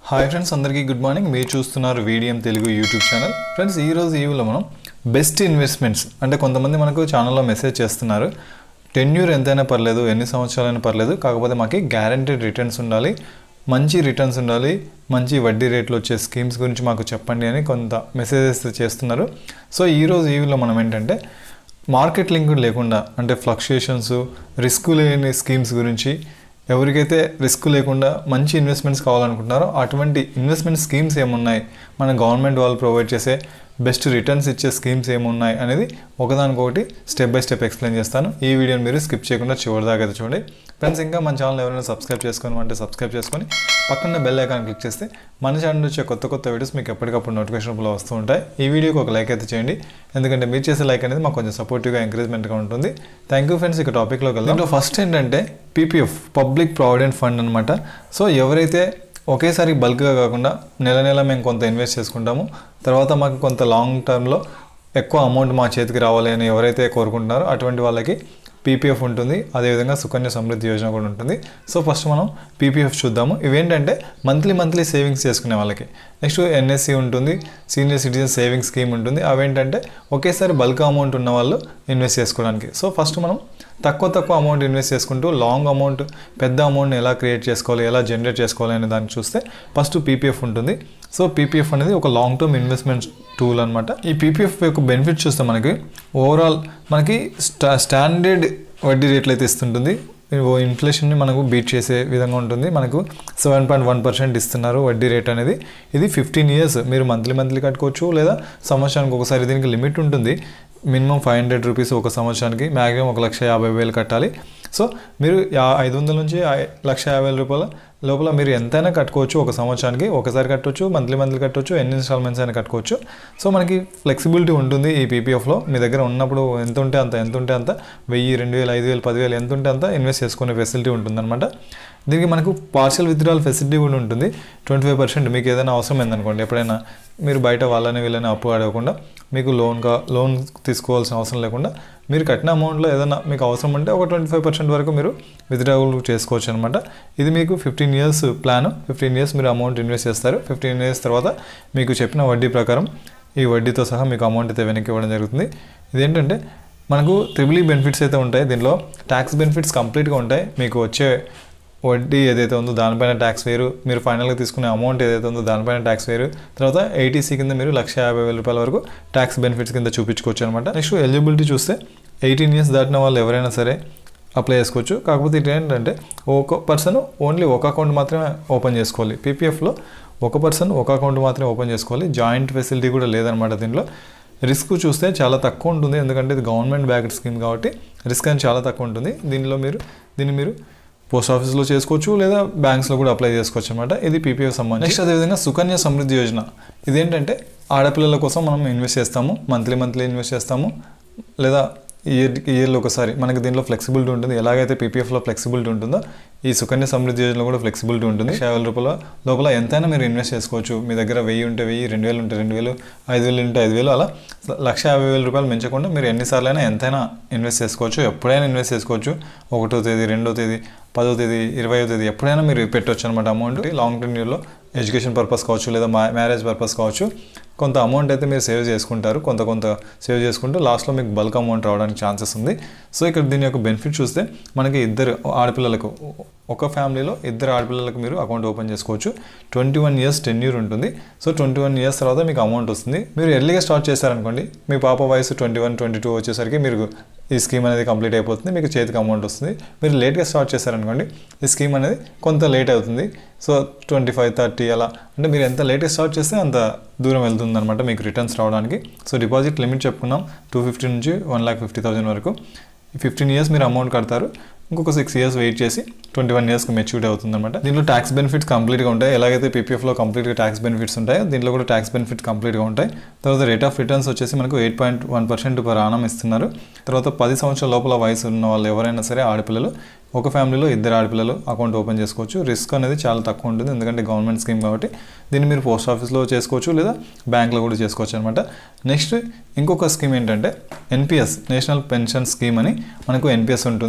hi friends అందరికీ good morning మీరు చూస్తున్నారు వీడియం తెలుగు యూట్యూబ్ ఛానల్ ఫ్రెండ్స్ ఈరోజు ఈవిలో మనం బెస్ట్ ఇన్వెస్ట్మెంట్స్ అంటే కొంతమంది మనకు ఛానల్లో మెసేజ్ చేస్తున్నారు టెన్యూర్ ఎంతైనా పర్లేదు ఎన్ని సంవత్సరాలైనా పర్లేదు కాకపోతే మాకు గ్యారంటీడ్ రిటర్న్స్ ఉండాలి మంచి రిటర్న్స్ ఉండాలి మంచి వడ్డీ రేట్లు వచ్చే స్కీమ్స్ గురించి మాకు చెప్పండి అని కొంత మెసేజెస్ చేస్తున్నారు సో ఈరోజు ఈవిలో మనం ఏంటంటే మార్కెట్ లింక్ లేకుండా అంటే ఫ్లక్చుయేషన్స్ రిస్క్ లేని స్కీమ్స్ గురించి ఎవరికైతే రిస్క్ లేకుండా మంచి ఇన్వెస్ట్మెంట్స్ కావాలనుకుంటున్నారో అటువంటి ఇన్వెస్ట్మెంట్ స్కీమ్స్ ఏమున్నాయి మన గవర్నమెంట్ వాళ్ళు ప్రొవైడ్ చేసే బెస్ట్ రిటర్న్స్ ఇచ్చే స్కీమ్స్ ఏమున్నాయి అనేది ఒకదానికొకటి స్టెప్ బై స్టెప్ ఎక్స్ప్లెయిన్ చేస్తాను ఈ వీడియోని మీరు స్కిప్ చేయకుండా చివరి దాకా అయితే చూడండి ఫ్రెండ్స్ ఇంకా మన ఛానల్ ఎవరైనా సబ్స్క్రైబ్ చేసుకొని అంటే సబ్స్క్రైబ్ చేసుకొని పక్కన బెల్ ఐకాన్ క్లిక్ చేస్తే మన ఛానల్ వచ్చే కొత్త కొత్త వీడియోస్ మీకు ఎప్పటికప్పుడు నోటిఫికేషన్ రూపంలో వస్తూ ఉంటాయి ఈ వీడియోకి ఒక లైక్ అయితే చేయండి ఎందుకంటే మీరు చేసే లైక్ అనేది మాకు కొంచెం సపోర్టివ్గా ఎంకరేజ్మెంట్గా ఉంటుంది థ్యాంక్ యూ ఫ్రెండ్స్ ఇక టాపిక్లోకి వెళ్దాం దీంట్లో ఫస్ట్ ఏంటంటే పీపీఎఫ్ పబ్లిక్ ప్రావిడెంట్ ఫండ్ అనమాట సో ఎవరైతే ఒకేసారి బల్క్గా కాకుండా నెల నెల మేము కొంత ఇన్వెస్ట్ చేసుకుంటాము తర్వాత మాకు కొంత లాంగ్ టర్మ్లో ఎక్కువ అమౌంట్ మా చేతికి రావాలి అని ఎవరైతే కోరుకుంటున్నారో అటువంటి వాళ్ళకి పీపీఎఫ్ ఉంటుంది అదేవిధంగా సుకన్య సమృద్ధి యోజన కూడా ఉంటుంది సో ఫస్ట్ మనం పీపీఎఫ్ చూద్దాము ఇవేంటంటే మంత్లీ మంత్లీ సేవింగ్స్ చేసుకునే వాళ్ళకి నెక్స్ట్ ఎన్ఎస్సి ఉంటుంది సీనియర్ సిటిజన్ సేవింగ్ స్కీమ్ ఉంటుంది అవేంటంటే ఒకేసారి బల్క్ అమౌంట్ ఉన్న వాళ్ళు ఇన్వెస్ట్ చేసుకోవడానికి సో ఫస్ట్ మనం తక్కువ తక్కువ అమౌంట్ ఇన్వెస్ట్ చేసుకుంటూ లాంగ్ అమౌంట్ పెద్ద అమౌంట్ని ఎలా క్రియేట్ చేసుకోవాలి ఎలా జనరేట్ చేసుకోవాలి అనే దాన్ని చూస్తే ఫస్ట్ పీపీఎఫ్ ఉంటుంది సో పీపీఎఫ్ అనేది ఒక లాంగ్ టర్మ్ ఇన్వెస్ట్మెంట్ టూల్ అనమాట ఈ పీపీఎఫ్ యొక్క బెనిఫిట్ చూస్తే మనకి ఓవరాల్ మనకి స్టా స్టాండర్డ్ వడ్డీ రేట్లు అయితే ఇస్తుంటుంది ఇన్ఫ్లేషన్ని మనకు బీట్ చేసే విధంగా ఉంటుంది మనకు సెవెన్ పాయింట్ వన్ పర్సెంట్ ఇస్తున్నారు వడ్డీ రేట్ అనేది ఇది ఫిఫ్టీన్ ఇయర్స్ మీరు మంత్లీ మంత్లీ కట్టుకోవచ్చు లేదా సంవత్సరానికి ఒకసారి దీనికి లిమిట్ ఉంటుంది మినిమం ఫైవ్ హండ్రెడ్ రూపీస్ ఒక సంవత్సరానికి మ్యాక్సిమం ఒక లక్ష యాభై వేలు కట్టాలి సో మీరు యా ఐదు వందల నుంచి ఐ- లక్ష యాభై వేల రూపాయల లోపల మీరు ఎంతైనా కట్టుకోవచ్చు ఒక సంవత్సరానికి ఒకసారి కట్టవచ్చు మంత్లీ మంత్లీ కట్టవచ్చు ఎన్ని ఇన్స్టాల్మెంట్స్ అయినా కట్టుకోవచ్చు సో మనకి ఫ్లెక్సిబిలిటీ ఉంటుంది ఈ పీపీఎఫ్లో మీ దగ్గర ఉన్నప్పుడు ఎంత ఉంటే అంత ఎంత ఉంటే అంత వెయ్యి రెండు వేలు ఐదు వేలు పదివేలు ఎంత ఉంటే అంత ఇన్వెస్ట్ చేసుకునే ఫెసిలిటీ ఉంటుందన్నమాట దీనికి మనకు పార్షల్ విత్డ్రాల్ ఫెసిలిటీ కూడా ఉంటుంది ట్వంటీ ఫైవ్ పర్సెంట్ మీకు ఏదైనా అవసరం ఏందనుకోండి ఎప్పుడైనా మీరు బయట వాళ్ళని వీళ్ళని అప్పు అడగకుండా మీకు లోన్గా లోన్ తీసుకోవాల్సిన అవసరం లేకుండా మీరు కట్టిన అమౌంట్లో ఏదైనా మీకు అవసరం ఉంటే ఒక ట్వంటీ ఫైవ్ పర్సెంట్ వరకు మీరు విత్డ్రావల్ చేసుకోవచ్చు అనమాట ఇది మీకు fifteen years plan fifteen years మీరు అమౌంట్ ఇన్వెస్ట్ చేస్తారు ఫిఫ్టీన్ ఇయర్స్ తర్వాత మీకు చెప్పిన వడ్డీ ప్రకారం ఈ వడ్డీతో సహా మీకు అమౌంట్ అయితే వెనక్కి ఇవ్వడం జరుగుతుంది ఇదేంటంటే మనకు త్రిబుల్ బెనిఫిట్స్ అయితే ఉంటాయి దీనిలో ట్యాక్స్ బెనిఫిట్స్ కంప్లీట్గా ఉంటాయి మీకు వచ్చే వడ్డీ ఏదైతే ఉందో దానిపైన ట్యాక్స్ వేరు మీరు ఫైనల్గా తీసుకునే అమౌంట్ ఏదైతే ఉందో దానిపైన ట్యాక్స్ వేరు తర్వాత ఏటీసీ కింద మీరు లక్ష యాభై వేల రూపాయల వరకు ట్యాక్స్ బెనిఫిట్స్ కింద చూపించుకోవచ్చు అనమాట నెక్స్ట్ ఎలిజిబిలిటీ చూస్తే ఎయిటీన్ ఇయర్స్ దాటిన వాళ్ళు ఎవరైనా సరే అప్లై చేసుకోవచ్చు కాకపోతే ఇది ఏంటంటే ఒక పర్సన్ ఓన్లీ ఒక అకౌంట్ మాత్రమే ఓపెన్ చేసుకోవాలి పీపీఎఫ్లో ఒక పర్సన్ ఒక అకౌంట్ మాత్రమే ఓపెన్ చేసుకోవాలి జాయింట్ ఫెసిలిటీ కూడా లేదనమాట దీనిలో రిస్క్ చూస్తే చాలా తక్కువ ఉంటుంది ఎందుకంటే ఇది గవర్నమెంట్ బ్యాక్డ్ స్కీమ్ కాబట్టి రిస్క్ అని చాలా తక్కువ ఉంటుంది దీనిలో మీరు దీన్ని మీరు పోస్ట్ ఆఫీస్లో చేసుకోవచ్చు లేదా బ్యాంక్స్లో కూడా అప్లై చేసుకోవచ్చు అనమాట ఇది పీపీఎఫ్ సంబంధించి నెక్స్ట్ అదేవిధంగా సుకన్య సమృద్ధి యోజన ఇదేంటంటే ఆడపిల్లల కోసం మనం ఇన్వెస్ట్ చేస్తాము మంత్లీ మంత్లీ ఇన్వెస్ట్ చేస్తాము లేదా ఇయర్ ఇయర్లో ఒకసారి మనకి దీంట్లో ఫ్లెక్సిబిలిటీ ఉంటుంది ఎలాగైతే పీపీఎఫ్లో ఫ్లెక్సిబిలిటీ ఉంటుందో ఈ సుకన్య సమృద్ధి యోజనలో కూడా ఫ్లెక్సిబిలిటీ ఉంటుంది యాభై వేల రూపాయల లోపల ఎంతైనా మీరు ఇన్వెస్ట్ చేసుకోవచ్చు మీ దగ్గర వెయ్యి ఉంటే వెయ్యి రెండు వేలు ఉంటే రెండు వేలు ఐదు వేలు ఉంటే ఐదు వేలు అలా లక్ష యాభై వేల రూపాయలు పెంచకుండా మీరు ఎన్నిసార్లు అయినా ఎంతైనా ఇన్వెస్ట్ చేసుకోవచ్చు ఎప్పుడైనా ఇన్వెస్ట్ చేసుకోవచ్చు ఒకటో తేదీ రెండో తేదీ పదో తేదీ ఇరవై తేదీ ఎప్పుడైనా మీరు పెట్టవచ్చు అనమాట అమౌంట్ లాంగ్ టర్మ్ ఇయర్లో ఎడ్యుకేషన్ పర్పస్ కావచ్చు లేదా మ్యారేజ్ పర్పస్ కావచ్చు కొంత అమౌంట్ అయితే మీరు సేవ్ చేసుకుంటారు కొంత కొంత సేవ్ చేసుకుంటూ లాస్ట్లో మీకు బల్క్ అమౌంట్ రావడానికి ఛాన్సెస్ ఉంది సో ఇక్కడ దీని యొక్క బెనిఫిట్ చూస్తే మనకి ఇద్దరు ఆడపిల్లలకు ఒక ఫ్యామిలీలో ఇద్దరు ఆడపిల్లలకు మీరు అకౌంట్ ఓపెన్ చేసుకోవచ్చు ట్వంటీ వన్ ఇయర్స్ టెన్యూర్ ఉంటుంది సో ట్వంటీ వన్ ఇయర్స్ తర్వాత మీకు అమౌంట్ వస్తుంది మీరు ఎర్లీగా స్టార్ట్ చేశారనుకోండి మీ పాప వయసు ట్వంటీ వన్ ట్వంటీ టూ వచ్చేసరికి మీరు ఈ స్కీమ్ అనేది కంప్లీట్ అయిపోతుంది మీకు చేతికి అమౌంట్ వస్తుంది మీరు లేట్గా స్టార్ట్ చేశారనుకోండి ఈ స్కీమ్ అనేది కొంత లేట్ అవుతుంది సో ట్వంటీ ఫైవ్ థర్టీ అలా అంటే మీరు ఎంత లేట్గా స్టార్ట్ చేస్తే అంత దూరం వెళ్తుంది అనమాట మీకు రిటర్న్స్ రావడానికి సో డిపాజిట్ లిమిట్ చెప్పుకున్నాం టూ ఫిఫ్టీ నుంచి వన్ ల్యాక్ ఫిఫ్టీ థౌసండ్ వరకు ఫిఫ్టీన్ ఇయర్స్ మీరు అమౌంట్ కడతారు ఇంకొక సిక్స్ ఇయర్స్ వెయిట్ చేసి ట్వంటీ వన్ ఇయర్స్కి మెచ్యూరిటీ అవుతుంది అనమాట దీంట్లో ట్యాక్స్ బెనిఫిట్స్ కంప్లీట్గా ఉంటాయి ఎలాగైతే పీపీఎఫ్లో కంప్లీట్గా ట్యాక్స్ బెనిఫిట్స్ ఉంటాయో దీంట్లో కూడా ట్యాక్స్ బెనిఫిట్ కంప్లీట్గా ఉంటాయి తర్వాత రేట్ ఆఫ్ రిటర్న్స్ వచ్చేసి మనకు eight point one percent per annum ఇస్తున్నారు తర్వాత పది సంవత్సరాల లోపల వయసు ఉన్న వాళ్ళు ఎవరైనా సరే ఆడపిల్లలు ఒక ఫ్యామిలీలో ఇద్దరు ఆడపిల్లలు అకౌంట్ ఓపెన్ చేసుకోవచ్చు రిస్క్ అనేది చాలా తక్కువ ఉంటుంది ఎందుకంటే గవర్నమెంట్ స్కీమ్ కాబట్టి దీన్ని మీరు పోస్ట్ ఆఫీస్లో చేసుకోవచ్చు లేదా బ్యాంక్లో కూడా చేసుకోవచ్చు అనమాట నెక్స్ట్ ఇంకొక స్కీమ్ ఏంటంటే ఎన్పిఎస్ నేషనల్ పెన్షన్ స్కీమ్ అని మనకు ఎన్పిఎస్ ఉంటుంది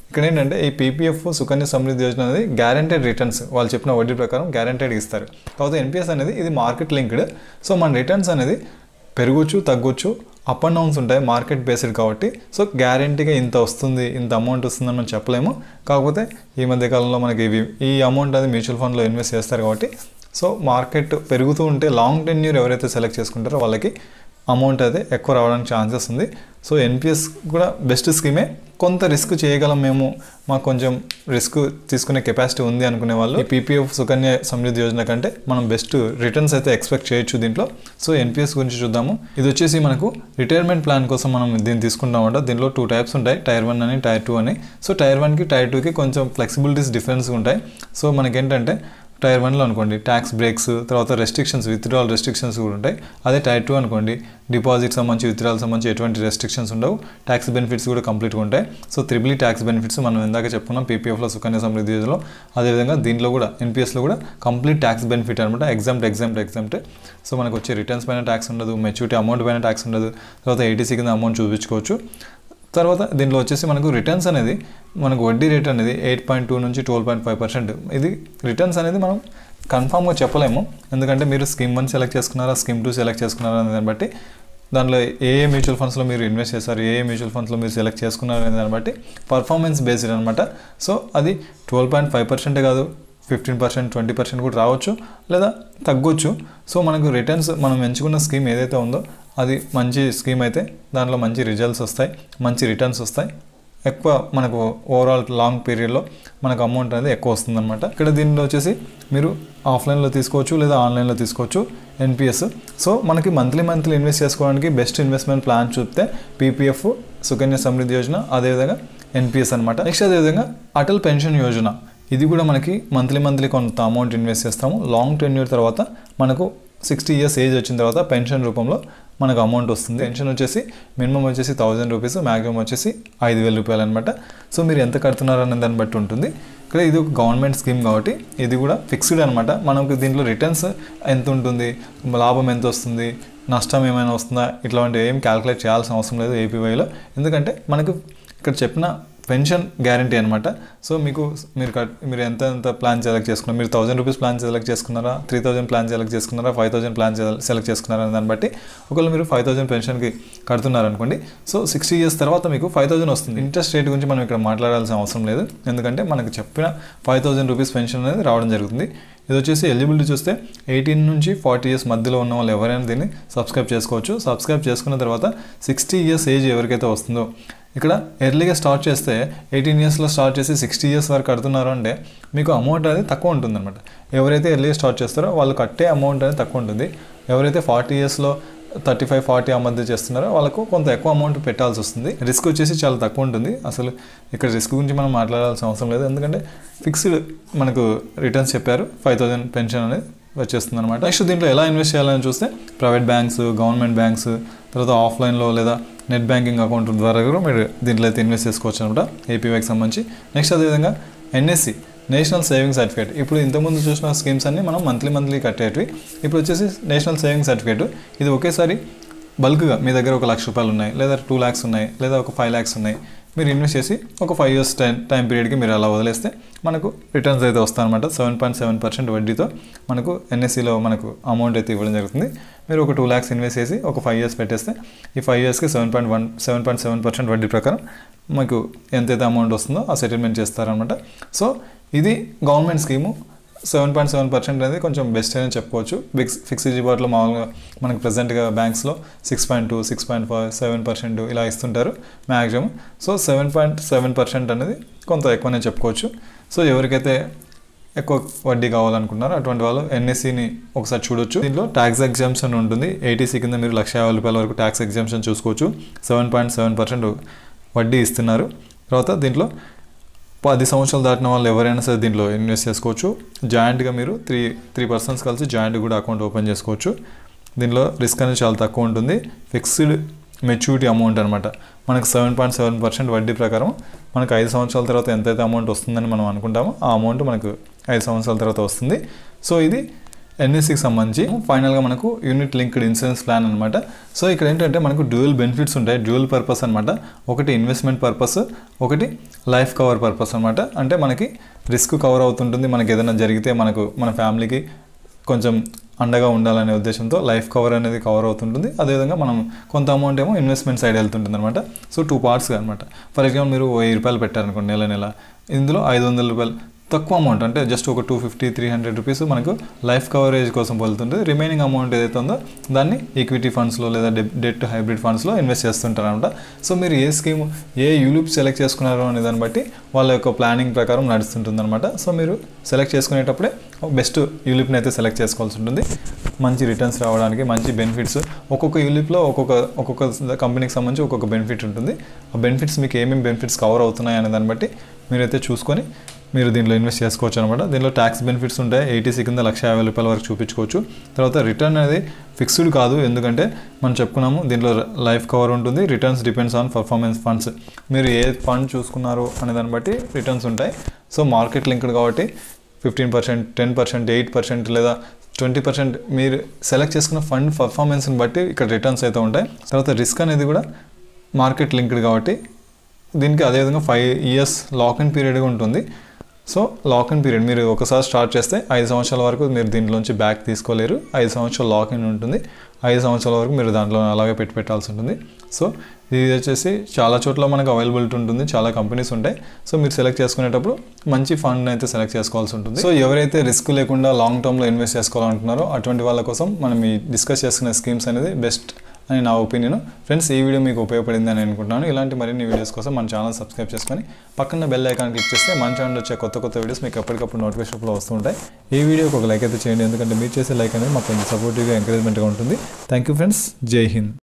ఇక్కడ ఏంటంటే ఈ పీపీఎఫ్ సుకన్య సమృద్ధి యోజన అనేది గ్యారంటెడ్ రిటర్న్స్ వాళ్ళు చెప్పిన వడ్డీ ప్రకారం గ్యారంటెడ్ ఇస్తారు కాకపోతే ఎన్పిఎస్ అనేది ఇది మార్కెట్ లింక్డ్ సో మన రిటర్న్స్ అనేది పెరగొచ్చు తగ్గొచ్చు అప్ అండ్ డౌన్స్ ఉంటాయి మార్కెట్ బేస్డ్ కాబట్టి సో గ్యారంటీగా ఇంత వస్తుంది ఇంత అమౌంట్ వస్తుందని మనం చెప్పలేము కాకపోతే ఈ మధ్య కాలంలో మనకి ఇవి ఈ అమౌంట్ అది మ్యూచువల్ ఫండ్లో ఇన్వెస్ట్ చేస్తారు కాబట్టి సో మార్కెట్ పెరుగుతూ ఉంటే లాంగ్ టెన్యూర్ ఎవరైతే సెలెక్ట్ చేసుకుంటారో వాళ్ళకి అమౌంట్ అయితే ఎక్కువ రావడానికి ఛాన్సెస్ ఉంది సో ఎన్పిఎస్ కూడా బెస్ట్ స్కీమే కొంత రిస్క్ చేయగలం మేము మాకు కొంచెం రిస్క్ తీసుకునే కెపాసిటీ ఉంది అనుకునే వాళ్ళు ఈ పీపీఎఫ్ సుకన్య సమృద్ధి యోజన కంటే మనం బెస్ట్ రిటర్న్స్ అయితే ఎక్స్పెక్ట్ చేయొచ్చు దీంట్లో సో ఎన్పిఎస్ గురించి చూద్దాము ఇది వచ్చేసి మనకు రిటైర్మెంట్ ప్లాన్ కోసం మనం దీన్ని తీసుకుంటామంట దీనిలో టూ టైప్స్ ఉంటాయి టైర్ వన్ అని టైర్ టూ అని సో టైర్ వన్కి టైర్ టూకి కొంచెం ఫ్లెక్సిబిలిటీస్ డిఫరెన్స్ ఉంటాయి సో మనకేంటంటే టైర్ వన్లో అనుకోండి ట్యాక్స్ బ్రేక్స్ తర్వాత రెస్ట్రిక్షన్స్ విత్డ్రాల్ రెస్ట్రిక్షన్స్ కూడా ఉంటాయి అదే టైర్ టూ అనుకోండి డిపాజిట్ సంబంధించి విత్డ్రాల్ సంబంధించి ఎటువంటి రెస్ట్రిక్షన్స్ ఉండవు ట్యాక్స్ బెనిఫిట్స్ కూడా కంప్లీట్గా ఉంటాయి సో త్రిబుల్ ట్యాక్స్ బెనిఫిట్స్ మనం ఇందాక చెప్పుకున్నాం పీపీఎఫ్లో సుకన్య సమృద్ధి యోజనలో అదేవిధంగా దీనిలో కూడా ఎన్పిఎస్లో కూడా కంప్లీట్ ట్యాక్స్ బెనిఫిట్ అనమాట ఎగ్జామ్ట్ ఎగ్జామ్ట్ ఎగ్జామ్ట్ సో మనకు వచ్చే రిటర్న్స్ పైన ట్యాక్స్ ఉండదు మెచ్యూరిటీ అమౌంట్ పైన ట్యాక్స్ ఉండదు తర్వాత ఏటీసీ కింద అమౌంట్ చూపించుకోవచ్చు తర్వాత దీనిలో వచ్చేసి మనకు రిటర్న్స్ అనేది మనకు వడ్డీ రేట్ అనేది ఎయిట్ పాయింట్ టూ నుంచి ట్వెల్వ్ పాయింట్ ఫైవ్ పర్సెంట్ ఇది రిటర్న్స్ అనేది మనం కన్ఫామ్గా చెప్పలేము ఎందుకంటే మీరు స్కీమ్ వన్ సెలెక్ట్ చేసుకున్నారా స్కీమ్ టూ సెలెక్ట్ చేసుకున్నారా అనే దాన్ని బట్టి దానిలో ఏ ఏ మ్యూచువల్ ఫండ్స్లో మీరు ఇన్వెస్ట్ చేశారు ఏ ఏ మ్యూచువల్ ఫండ్స్లో మీరు సెలెక్ట్ చేసుకున్నారు అనే దాన్ని బట్టి పర్ఫార్మెన్స్ బేస్డ్ అనమాట సో అది ట్వెల్వ్ పాయింట్ ఫైవ్ పర్సెంటే కాదు ఫిఫ్టీన్ పర్సెంట్ ట్వంటీ పర్సెంట్ కూడా రావచ్చు లేదా తగ్గొచ్చు సో మనకు రిటర్న్స్ మనం ఎంచుకున్న స్కీమ్ ఏదైతే ఉందో అది మంచి స్కీమ్ అయితే దాంట్లో మంచి రిజల్ట్స్ వస్తాయి మంచి రిటర్న్స్ వస్తాయి ఎక్కువ మనకు ఓవరాల్ లాంగ్ పీరియడ్లో మనకు అమౌంట్ అనేది ఎక్కువ వస్తుందన్నమాట ఇక్కడ దీనిలో వచ్చేసి మీరు ఆఫ్లైన్లో తీసుకోవచ్చు లేదా ఆన్లైన్లో తీసుకోవచ్చు ఎన్పిఎస్ సో మనకి మంత్లీ మంత్లీ ఇన్వెస్ట్ చేసుకోవడానికి బెస్ట్ ఇన్వెస్ట్మెంట్ ప్లాన్ చూపితే పీపీఎఫ్ సుకన్య సమృద్ధి యోజన అదేవిధంగా ఎన్పిఎస్ అనమాట నెక్స్ట్ అదేవిధంగా అటల్ పెన్షన్ యోజన ఇది కూడా మనకి మంత్లీ మంత్లీ కొంత అమౌంట్ ఇన్వెస్ట్ చేస్తాము లాంగ్ టెన్యూర్ తర్వాత మనకు సిక్స్టీ ఇయర్స్ ఏజ్ వచ్చిన తర్వాత పెన్షన్ రూపంలో మనకు అమౌంట్ వస్తుంది పెన్షన్ వచ్చేసి మినిమం వచ్చేసి థౌజండ్ రూపీస్ మ్యాక్సిమం వచ్చేసి ఐదు వేల రూపాయలు అనమాట సో మీరు ఎంత కడుతున్నారు అనే దాన్ని బట్టి ఉంటుంది ఇక్కడ ఇది ఒక గవర్నమెంట్ స్కీమ్ కాబట్టి ఇది కూడా ఫిక్స్డ్ అనమాట మనకు దీంట్లో రిటర్న్స్ ఎంత ఉంటుంది లాభం ఎంత వస్తుంది నష్టం ఏమైనా వస్తుందా ఇట్లాంటివి ఏం క్యాలిక్యులేట్ చేయాల్సిన అవసరం లేదు ఏపీవైలో ఎందుకంటే మనకు ఇక్కడ చెప్పిన పెన్షన్ గ్యారంటీ అనమాట సో మీకు మీరు కట్ మీరు ఎంత ఎంత ప్లాన్ సెలెక్ట్ చేసుకున్నారు మీరు థౌసండ్ రూపీస్ ప్లాన్ సెలెక్ట్ చేసుకున్నారా త్రీ థౌసండ్ ప్లాన్ సెలెక్ట్ చేసుకున్నారా ఫైవ్ థౌసండ్ ప్లాన్ సెలెక్ట్ చేసుకున్నారా అనే దాన్ని బట్టి ఒకవేళ మీరు ఫైవ్ థౌసండ్ పెన్షన్కి కడుతున్నారనుకోండి సో సిక్స్టీ ఇయర్స్ తర్వాత మీకు ఫైవ్ థౌసండ్ వస్తుంది ఇంట్రెస్ట్ రేట్ గురించి మనం ఇక్కడ మాట్లాడాల్సిన అవసరం లేదు ఎందుకంటే మనకు చెప్పిన ఫైవ్ థౌసండ్ రూపీస్ పెన్షన్ అనేది రావడం జరుగుతుంది ఇది వచ్చేసి ఎలిజిబిలిటీ చూస్తే ఎయిటీన్ నుంచి ఫార్టీ ఇయర్స్ మధ్యలో ఉన్న వాళ్ళు ఎవరైనా దీన్ని సబ్స్క్రైబ్ చేసుకోవచ్చు సబ్స్క్రైబ్ చేసుకున్న తర్వాత సిక్స్టీ ఇయర్స్ ఏజ్ ఎవరికైతే వస్తుందో ఇక్కడ ఎర్లీగా స్టార్ట్ చేస్తే ఎయిటీన్ ఇయర్స్లో స్టార్ట్ చేసి సిక్స్టీ ఇయర్స్ వరకు కడుతున్నారు అంటే మీకు అమౌంట్ అనేది తక్కువ ఉంటుందన్నమాట ఎవరైతే ఎర్లీగా స్టార్ట్ చేస్తారో వాళ్ళు కట్టే అమౌంట్ అనేది తక్కువ ఉంటుంది ఎవరైతే ఫార్టీ ఇయర్స్లో థర్టీ ఫైవ్ ఫార్టీ ఆ మధ్య చేస్తున్నారో వాళ్ళకు కొంత ఎక్కువ అమౌంట్ పెట్టాల్సి వస్తుంది రిస్క్ వచ్చేసి చాలా తక్కువ ఉంటుంది అసలు ఇక్కడ రిస్క్ గురించి మనం మాట్లాడాల్సిన అవసరం లేదు ఎందుకంటే ఫిక్స్డ్ మనకు రిటర్న్స్ చెప్పారు ఫైవ్ థౌజండ్ పెన్షన్ అనేది వచ్చేస్తుంది అనమాట నెక్స్ట్ దీంట్లో ఎలా ఇన్వెస్ట్ చేయాలని చూస్తే ప్రైవేట్ బ్యాంక్స్ గవర్నమెంట్ బ్యాంక్స్ తర్వాత ఆఫ్లైన్లో లేదా నెట్ బ్యాంకింగ్ అకౌంట్ ద్వారా కూడా మీరు దీంట్లో అయితే ఇన్వెస్ట్ చేసుకోవచ్చు అనమాట ఏపీవైకి సంబంధించి నెక్స్ట్ అదేవిధంగా ఎన్ఎస్సి నేషనల్ సేవింగ్ సర్టిఫికేట్ ఇప్పుడు ఇంతకుముందు చూసిన స్కీమ్స్ అన్ని మనం మంత్లీ మంత్లీ కట్టేటివి ఇప్పుడు వచ్చేసి నేషనల్ సేవింగ్ సర్టిఫికేట్ ఇది ఒకేసారి బల్క్గా మీ దగ్గర ఒక లక్ష రూపాయలు ఉన్నాయి లేదా టూ ల్యాక్స్ ఉన్నాయి లేదా ఒక ఫైవ్ ల్యాక్స్ ఉన్నాయి మీరు ఇన్వెస్ట్ చేసి ఒక ఫైవ్ ఇయర్స్ టైం టైం పీరియడ్కి మీరు అలా వదిలేస్తే మనకు రిటర్న్స్ అయితే వస్తాయన్నమాట సెవెన్ పాయింట్ సెవెన్ పర్సెంట్ వడ్డీతో మనకు ఎన్ఎస్సిలో మనకు అమౌంట్ అయితే ఇవ్వడం జరుగుతుంది మీరు ఒక టూ ల్యాక్స్ ఇన్వెస్ట్ చేసి ఒక ఫైవ్ ఇయర్స్ పెట్టేస్తే ఈ ఫైవ్ ఇయర్స్కి seven point one seven point seven percent వడ్డీ ప్రకారం మీకు ఎంతైతే అమౌంట్ వస్తుందో ఆ సెటిల్మెంట్ చేస్తారనమాట సో ఇది government scheme seven point seven percent అనేది కొంచెం బెస్ట్ అని చెప్పుకోవచ్చు ఫిక్స్ ఫిక్స్డ్ డిపాజిట్లో మామూలుగా మనకు ప్రజెంట్గా బ్యాంక్స్లో six point two six point five seven percent ఇలా ఇస్తుంటారు maximum so seven point seven percent అనేది కొంత ఎక్కువనే చెప్పుకోవచ్చు సో ఎవరికైతే ఎక్కువ వడ్డీ కావాలనుకున్నారో అటువంటి వాళ్ళు ఎన్ఎస్సిని ఒకసారి చూడొచ్చు దీంట్లో ట్యాక్స్ ఎగ్జామ్షన్ ఉంటుంది ఏటీసీ కింద మీరు లక్ష యాభై రూపాయల వరకు ట్యాక్స్ ఎగ్జామ్షన్ చూసుకోవచ్చు సెవెన్ పాయింట్ సెవెన్ పర్సెంట్ వడ్డీ ఇస్తున్నారు తర్వాత దీంట్లో పది సంవత్సరాలు దాటిన వాళ్ళు ఎవరైనా సరే దీంట్లో ఇన్వెస్ట్ చేసుకోవచ్చు జాయింట్గా మీరు త్రీ త్రీ పర్సన్స్ కలిసి జాయింట్ కూడా అకౌంట్ ఓపెన్ చేసుకోవచ్చు దీనిలో రిస్క్ అనేది చాలా తక్కువ ఉంటుంది ఫిక్స్డ్ మెచ్యూరిటీ అమౌంట్ అనమాట మనకు సెవెన్ పాయింట్ సెవెన్ పర్సెంట్ వడ్డీ ప్రకారం మనకు ఐదు సంవత్సరాల తర్వాత ఎంతైతే అమౌంట్ వస్తుందని మనం అనుకుంటామో ఆ అమౌంట్ మనకు ఐదు సంవత్సరాల తర్వాత వస్తుంది సో ఇది ఎన్ఎస్సికి సంబంధించి ఫైనల్గా మనకు యూనిట్ లింక్డ్ ఇన్సూరెన్స్ ప్లాన్ అనమాట సో ఇక్కడ ఏంటంటే మనకు డ్యూయల్ బెనిఫిట్స్ ఉంటాయి డ్యూయల్ పర్పస్ అనమాట ఒకటి ఇన్వెస్ట్మెంట్ పర్పస్ ఒకటి లైఫ్ కవర్ పర్పస్ అనమాట అంటే మనకి రిస్క్ కవర్ అవుతుంటుంది మనకి ఏదైనా జరిగితే మనకు మన ఫ్యామిలీకి కొంచెం అండగా ఉండాలనే ఉద్దేశంతో లైఫ్ కవర్ అనేది కవర్ అవుతుంటుంది అదేవిధంగా మనం కొంత అమౌంట్ ఏమో ఇన్వెస్ట్మెంట్ సైడ్ వెళ్తుంటుంది అనమాట సో టూ పార్ట్స్ అనమాట ఫర్ ఎగ్జాంపుల్ మీరు వెయ్యి రూపాయలు పెట్టారనుకోండి నెల నెల ఇందులో ఐదు వందల రూపాయలు తక్కువ అమౌంట్ అంటే జస్ట్ ఒక two fifty three hundred rupees మనకు లైఫ్ కవరేజ్ కోసం వెళ్తుంటుంది రిమైనింగ్ అమౌంట్ ఏదైతే ఉందో దాన్ని ఈక్విటీ ఫండ్స్లో లేదా డెట్ హైబ్రిడ్ ఫండ్స్లో ఇన్వెస్ట్ చేస్తుంటారు అనమాట సో మీరు ఏ స్కీమ్ ఏ యూలిప్ సెలెక్ట్ చేసుకున్నారో అనే దాన్ని బట్టి వాళ్ళ యొక్క ప్లానింగ్ ప్రకారం నడుస్తుంటుంది అనమాట సో మీరు సెలెక్ట్ చేసుకునేటప్పుడే బెస్ట్ యూలిప్ని అయితే సెలెక్ట్ చేసుకోవాల్సి ఉంటుంది మంచి రిటర్న్స్ రావడానికి మంచి బెనిఫిట్స్ ఒక్కొక్క యూలిప్లో ఒక్కొక్క ఒక్కొక్క కంపెనీకి సంబంధించి ఒక్కొక్క బెనిఫిట్ ఉంటుంది ఆ బెనిఫిట్స్ మీకు ఏమేమి బెనిఫిట్స్ కవర్ అవుతున్నాయి అనే దాన్ని బట్టి మీరైతే చూసుకొని మీరు దీంట్లో ఇన్వెస్ట్ చేసుకోవచ్చు అనమాట దీనిలో ట్యాక్స్ బెనిఫిట్స్ ఉంటాయి ఎయిటీసీ కింద లక్ష యాభై రూపాయల వరకు చూపించుకోవచ్చు తర్వాత రిటర్న్ అనేది ఫిక్స్డ్ కాదు ఎందుకంటే మనం చెప్పుకున్నాము దీంట్లో లైఫ్ కవర్ ఉంటుంది returns depends on performance funds మీరు ఏ ఫండ్ చూసుకున్నారు అనే దాన్ని బట్టి రిటర్న్స్ ఉంటాయి సో మార్కెట్ లింక్డ్ కాబట్టి fifteen percent ten percent eight percent లేదా ట్వంటీ పర్సెంట్ మీరు సెలెక్ట్ చేసుకున్న ఫండ్ పర్ఫార్మెన్స్ని బట్టి ఇక్కడ రిటర్న్స్ అయితే ఉంటాయి తర్వాత రిస్క్ అనేది కూడా మార్కెట్ లింక్డ్ కాబట్టి దీనికి అదేవిధంగా ఫైవ్ ఇయర్స్ లాక్ ఇన్ పీరియడ్గా ఉంటుంది సో లాక్ ఇన్ పీరియడ్ మీరు ఒకసారి స్టార్ట్ చేస్తే ఐదు సంవత్సరాల వరకు మీరు దీంట్లోంచి బ్యాక్ తీసుకోలేరు ఐదు సంవత్సరాలు లాక్ ఇన్ ఉంటుంది ఐదు సంవత్సరాల వరకు మీరు దాంట్లో అలాగే పెట్టి పెట్టాల్సి ఉంటుంది సో ఇది వచ్చేసి చాలా చోట్ల మనకు అవైలబిలిటీ ఉంటుంది చాలా కంపెనీస్ ఉంటాయి సో మీరు సెలెక్ట్ చేసుకునేటప్పుడు మంచి ఫండ్ అయితే సెలెక్ట్ చేసుకోవాల్సి ఉంటుంది సో ఎవరైతే రిస్క్ లేకుండా లాంగ్ టర్మ్లో ఇన్వెస్ట్ చేసుకోవాలనుకుంటున్నారో అటువంటి వాళ్ళ కోసం మనం ఈ డిస్కస్ చేసుకునే స్కీమ్స్ అనేది బెస్ట్ అని నా ఒపీనియన్ ఫ్రెండ్స్ ఈ వీడియో మీకు ఉపయోగపడింది అని అనుకుంటున్నాను ఇలాంటి మరిన్ని వీడియోస్ కోసం మన ఛానల్ సబ్స్క్రైబ్ చేసుకొని పక్కన బెల్ ఐకాన్ క్లిక్ చేస్తే మన ఛానల్ వచ్చే కొత్త కొత్త వీడియోస్ మీకు ఎప్పటికప్పుడు నోటిఫికేషన్లో వస్తుంటాయి ఈ వీడియోకి ఒక లైక్ అయితే చేయండి ఎందుకంటే మీరు చేసే లైక్ అనేది మాకు కొంచెం సపోర్టివ్గా ఎంకరేజ్మెంట్గా ఉంటుంది థ్యాంక్ యూ ఫ్రెండ్స్ జై హింద్